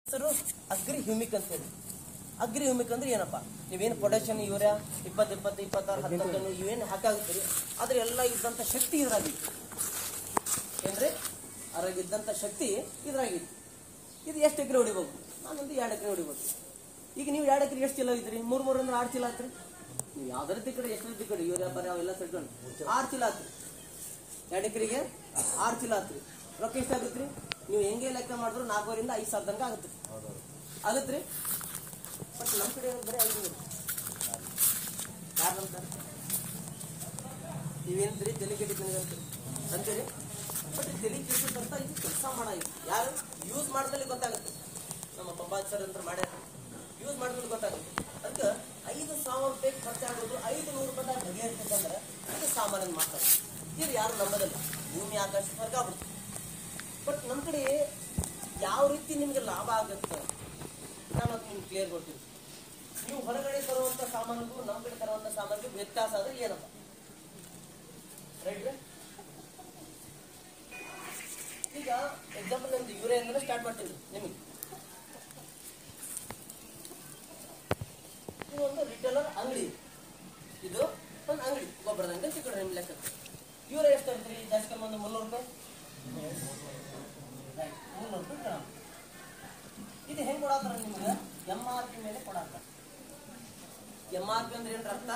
ಹೆಸರು agri humic ಅಂತ ಹೇಳಿ ಅಗ್ರಿ ಹ್ಯೂಮಿಕ್ ಅಂದ್ರೆ ಏನಪ್ಪ ನೀವೇನು ಪೊಟ್ಯಾಷಿಯಂ ಯೂರಿಯಾ ಇಪ್ಪತ್ತು ಇಪ್ಪತ್ತು ಇಪ್ಪತ್ತಾರು ಹತ್ತೊಂದು ಇವೇನು ಹಾಕಾಗುತ್ತೀರಿ ಆದ್ರೆ ಎಲ್ಲ ಇದ್ದಂಥ ಶಕ್ತಿ ಇದ್ರಾಗಿತ್ತು ಏನ್ರಿ ಅದ್ರಾಗಿದ್ದಂಥ ಶಕ್ತಿ ಇದ್ರಾಗಿತ್ತು ಇದು ಎಷ್ಟು ಎಕರೆ ಹೊಡಿಬೇಕು ನಾನೊಂದು ಎರಡು ಎಕರೆ ಹೊಡಿಬೇಕು ಈಗ ನೀವು ಎರಡು ಎಕರೆ ಎಷ್ಟು ಚೀಲ ಇದ್ರಿ ಮೂರ್ ಮೂರ್ ಅಂದ್ರೆ ಆರು ಚೀಲ ಆತ್ರಿ ನೀವು ಯಾವ್ದಾರ ಕಡೆ ಎಷ್ಟು ಕಡೆ ಯೂರಿಯಾ ಬರೀ ಅವೆಲ್ಲ ಸೇರ್ಕೊಂಡು ಆರು ಚೀಲ ಆತ್ರಿ ಎರಡು ಎಕರೆಗೆ ಆರು ಚೀಲ ಆತ್ರಿ ರೊಕ್ಕ ಎಷ್ಟಾಗುತ್ತೆ ನೀವು ಹೆಂಗೆ ಲೆಕ್ಕ ಮಾಡಿದ್ರು ನಾಲ್ಕೂವರಿಂದ ಐದು ಸಾವಿರ ತನಕ ಆಗುತ್ತೆ ಆಗತ್ರಿ ಬಟ್ ನಮ್ಮ ಕಡೆ ಬರೀ ಐದು ನೂರು ಯಾರಂತ ನೀವೇನ್ರಿ ತಲೆ ಕೆಟ್ಟಿದ್ದಂತ ಅಂತೀರಿ ಬಟ್ ತಲೆ ಕೆಟ್ಟಿದ್ದಂತ ಇದು ಕೆಲಸ ಮಾಡ ಯಾರು ಯೂಸ್ ಮಾಡಿದಲ್ಲಿ ಗೊತ್ತಾಗುತ್ತೆ ನಮ್ಮ ಪಂಪಾಜ್ ಸರ್ ಅಂತ ಮಾಡ್ಯಾರ ಯೂಸ್ ಮಾಡಿದ್ರೆ ಗೊತ್ತಾಗುತ್ತೆ ಅದಕ್ಕೆ ಐದು ಸಾವಿರ ರೂಪಾಯಿ ಖರ್ಚಾಗೋದು ಐದು ನೂರು ರೂಪಾಯಿ ಬಗೆಹರಿತಂದ್ರೆ ಇದು ಸಾಮಾನ್ಯ ಮಾತಾಡ ಇದು ಯಾರು ನಂಬೋದಿಲ್ಲ ಭೂಮಿ ಆಕಾಶ ಸ್ವರ್ಗ ಆಗ್ಬಿಡುತ್ತೆ ಬಟ್ ನಮ್ಮ ಕಡೆ ಯಾವ ರೀತಿ ನಿಮಗೆ ಲಾಭ ಆಗುತ್ತೆ ನಾನು ಅದು ನಿಮ್ಗೆ ಕ್ಲಿಯರ್ ಕೊಡ್ತೀನಿ ನೀವು ಹೊರಗಡೆ ತರುವಂತ ಸಾಮಾನಿಗೂ ನಮ್ಮ ಕಡೆ ತರುವಂತ ಸಾಮಾನಿಗೂ ವ್ಯತ್ಯಾಸ ಆದ್ರೆ ಏನಪ್ಪ ರೈಟ್ ಈಗ ಎಕ್ಸಾಂಪಲ್ ಒಂದು ಯೂರಿಯಾ ಅಂದ್ರೆ ಸ್ಟಾರ್ಟ್ ಮಾಡ್ತೀನಿ ನಿಮಗೆ ಇದು ಒಂದು ರಿಟೇಲರ್ ಅಂಗಡಿ ಇದು ಒಂದು ಅಂಗಡಿ ಗೊಬ್ಬರದ ಅಂಗಡಿ ಚಿಕ್ಕಡ ನಿಮ್ ಲೆಕ್ಕ ಯೂರಿಯಾ ಎಷ್ಟು ತರ್ತೀರಿ ಜಾಸ್ತಿ ಕಮ್ಮಿ ಒಂದು ಮುನ್ನೂರು ರೂಪಾಯಿ ರೈಟ್ ಮುನ್ನೂರು ರೂಪಾಯಿ ಗ್ರಾಮ್ ಇದು ಹೆಂಗ್ ಕೊಡತ್ತಾರ ನಿಮ್ಗೆ ಎಂ ಆರ್ ಪಿ ಮೇಲೆ ಕೊಡತ್ತಾರ ಎಂ ಆರ್ ಪಿ ಅಂದ್ರೆ ಏನ್ರ ಅರ್ಥ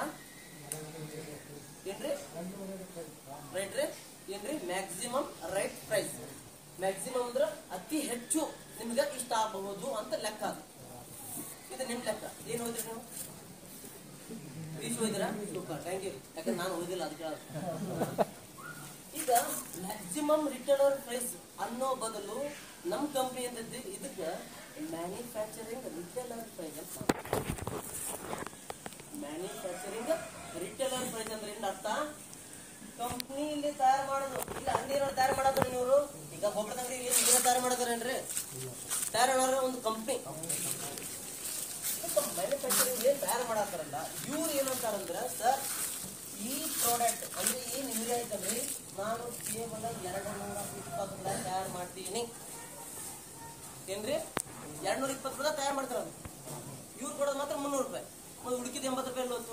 ಏನ್ರಿ ರೈಟ್ ರೀ ಏನ್ರಿ ಮ್ಯಾಕ್ಸಿಮಮ್ ರೈಟ್ ಪ್ರೈಸ್ ಮ್ಯಾಕ್ಸಿಮಮ್ ಅಂದ್ರೆ ಅತಿ ಹೆಚ್ಚು ನಿಮ್ಗೆ ಇಷ್ಟ ಆಗಬಹುದು ಅಂತ ಲೆಕ್ಕ ಅದು ಇದು ನಿಮ್ ಲೆಕ್ಕ ಏನ್ ಓದಿರಿ ನೀವು ಪೀಸ್ ಓದಿರಾ ಸೂಪರ್ ಥ್ಯಾಂಕ್ ಯು ಯಾಕಂದ್ರೆ ನಾನು ಓದಿಲ್ಲ ಅದಕ್ಕೆ ಹೇಳೋದು. ಈಗ ಮ್ಯಾಕ್ಸಿಮಮ್ ರಿಟೇಲರ್ ಪ್ರೈಸ್ ಅನ್ನೋ ಬದಲು ನಮ್ ಕಂಪ್ನಿ ಅಂತದ್ದು ಇದಕ್ಕೆ ಮ್ಯಾನುಫ್ಯಾಕ್ಚರಿಂಗ್ ರಿಟೇಲರ್ ಪ್ರೈಸ್ ಅಂತ ಮ್ಯಾನುಫ್ಯಾಕ್ಚರಿಂಗ್ ರಿಟೇಲರ್ ಪ್ರೈಸ್ ಅಂದ್ರೆ ಏನ್ ಅರ್ಥ ಕಂಪ್ನಿಯಲ್ಲಿ ತಯಾರು ಮಾಡೋದು ಇಲ್ಲ ಅಂಗಡಿಯವ್ರು ತಯಾರು ಮಾಡೋದ್ರ ಇವರು ಈಗ ಗೊಬ್ಬರದ ಅಂಗಡಿ ಈಗ ತಯಾರು ಮಾಡೋದ್ರೇನ್ರಿ ತಯಾರು ಮಾಡೋರು ಒಂದು ಕಂಪ್ನಿ ಮ್ಯಾನುಫ್ಯಾಕ್ಚರಿಂಗ್ ಏನ್ ತಯಾರು ಮಾಡತ್ತಾರಲ್ಲ ಇವ್ರು ಏನಂತಾರಂದ್ರ ಸರ್ ಈ ಪ್ರಾಡಕ್ಟ್ ಅಂದ್ರೆ ಏನ್ ಯೂರಿಯಾ ಐತಲ್ರಿ ನಾನು ಕೇವಲ ಎರಡು ನೂರ ಇಪ್ಪತ್ತು ರೂಪಾಯಿ ತಯಾರು ಮಾಡ್ತೀನಿ ಏನ್ರಿ ಎರಡ್ ನೂರ ಇಪ್ಪತ್ತು ರೂಪಾಯಿ ತಯಾರು ಮಾಡ್ತಾರ ಅದು ಇವ್ರು ಕೊಡೋದು ಮಾತ್ರ ಮುನ್ನೂರು ರೂಪಾಯಿ ಮತ್ತೆ ಉಳಿಕಿದ ಎಂಬತ್ತು ರೂಪಾಯಿ ಹೋಯ್ತು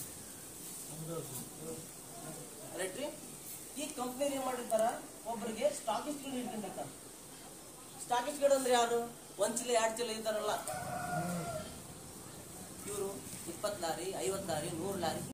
ರೈಟ್ ರೀ ಈ ಕಂಪ್ನಿ ಏನ್ ಮಾಡಿರ್ತಾರ ಒಬ್ಬರಿಗೆ ಸ್ಟಾಕಿಸ್ಟ್ ಇಟ್ಕೊಂಡಿರ್ತಾರ ಸ್ಟಾಕಿಸ್ಟ್ ಗಡ್ ಅಂದ್ರೆ ಯಾರು ಒಂದ್ ಚೀಲ ಎರಡ್ ಚೀಲ ಇದ್ದಾರಲ್ಲ ಇವರು ಇಪ್ಪತ್ತು ಲಾರಿ ಐವತ್ತು ಲಾರಿ ನೂರು ಲಾರಿ